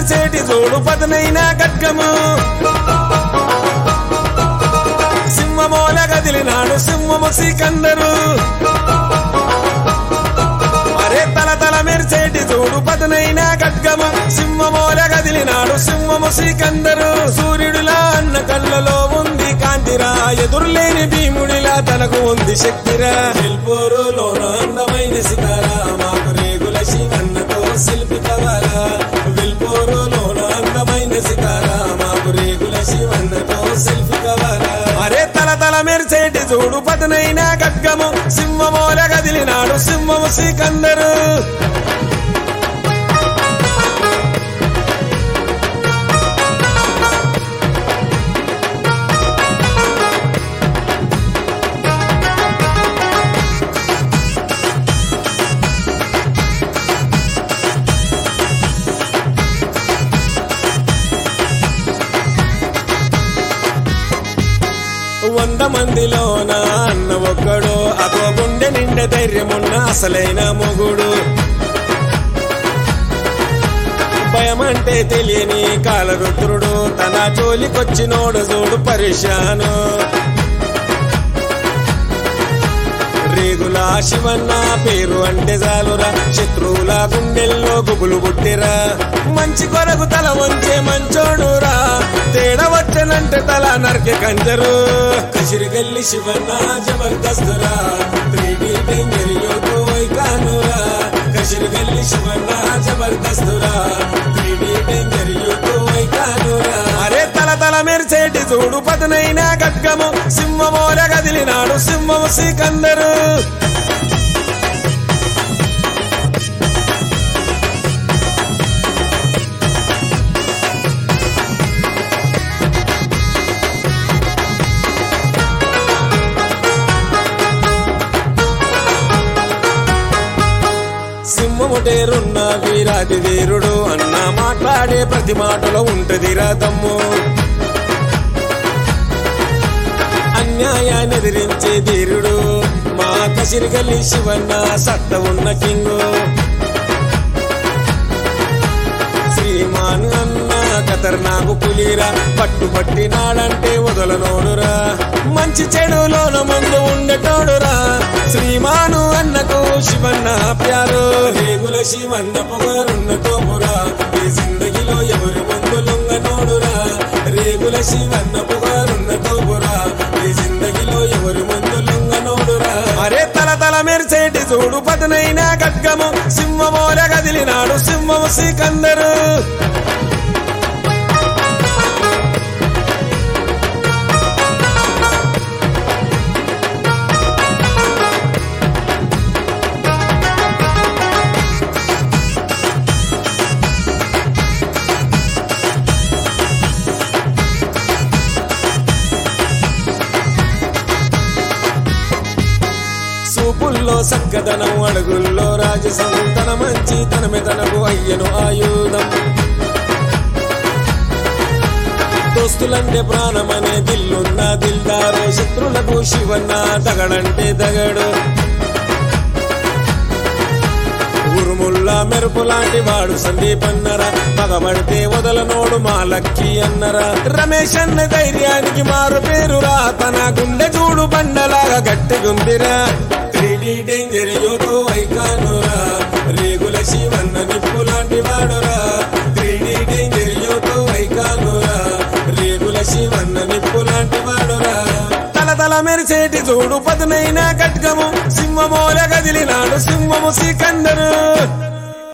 మెరిసేటి చూడు పదనైన గడ్గము సింహమోల గదిలినాడు సింహము సికందరు అరే తల తల మెరిసేటి చూడు పదనైన గడ్గము సింహమోల గదిలినాడు సింహము సికందరు సూర్యుడిలా అన్న కళ్ళలో ఉంది కాంతిరా ఎదురులేని భీముడిలా తనకు ఉంది శక్తిరా వెల్పోరులోన అందమైన సితారా మాకు రేగుల శివన్నతో శిల్పి కవరా వెల్పోరులోన అందమైన సితారా మాకు రేగుల శివన్నతో శిల్పి కవరా అరే తల తల మెరిసేటి చూడు పదనైన గడ్గము సింహమోల గదిలినాడు సింహము సికందరు వంద మందిలోన అన్న ఒక్కడు అదో గుండె నిండె ధైర్యమున్న అసలైన మొగుడు భయమంటే తెలియని కాలరుద్రుడు తన జోలికొచ్చినోడు చూడు పరిశాను రేగుల శివన్న పేరు అంటే చాలురా శత్రువుల గుండెల్లో గుబులు పుట్టిరా మంచి కొరకు తల వంచే మంచోడురా తేడా వచ్చనంటే తల నరికే కంజరు కసిరిగల్లి శివన్న జబర్దస్తురా త్రీడీ డేంజర్ యోతో వైకానురా కసిరిగల్లి శివన్న జబర్దస్తురా త్రీడీ డేంజర్ యోతో వైకానురా అరే తల తల మెరిసేటి చూడు పదనైన గడ్గము సింహమోల గదిలినాడు సింహము సికందరు సింహముటేరున్న వీరాది వీరుడు అన్న మాట్లాడే ప్రతి మాటలో ఉంటది తమ్ము అన్యాయాన్ని ఎదిరించే ధీరుడు మా కసిరిగల్లి శివన్న సత్త ఉన్న కింగు శ్రీమాన్ అన్న ఖతర్నాకు పులిరా పట్టుబట్టినాడంటే వదలనోడురా మంచి చెడులోన ముందు ఉండేటోడురా శ్రీమాను అన్నకు శివన్న ప్యారు రేగుల శివన్న పొగరున్న తోపురా ఈ జిందగిలో ఎవరు ముందు లొంగనోడురా రేగుల శివన్న పొగరున్న తోపురా ఈ జిందగిలో ఎవరు ముందు లొంగనోడురా అరే తల తల మెరిసేటి చూడు పదనైన గడ్గము సింహమోల గదిలినాడు సింహము సికందరు సూపుల్లో సక్కదనం అడుగుల్లో రాజసం తన మంచి తనమే తనకు అయ్యను ఆయుధం దోస్తులంటే ప్రాణమనే దిల్లున్న దిల్దారు శత్రులకు శివన్న దగడంటే దగడు ఉరుముల్లా మెరుపు లాంటి వాడు సందీప్ అన్నరా పగబడితే వదలనోడు మా లక్కీ అన్నరా రమేష్ అన్న ధైర్యానికి మారు పేరురా తన గుండె చూడు బండలాగా గట్టిగుందిరా త్రీడీ డేంజర్ యోతో ఐకానురా రేగుల శివన్న నిప్పు లాంటి వాడురా త్రీడీ డేంజర్ యోతో ఐకానురా రేగుల శివన్న నిప్పు లాంటి వాడురా తల తల మెరిసేటి చూడు పదునైన ఖడ్గము సింహమోల గదిలినాడు సింహము సికందరు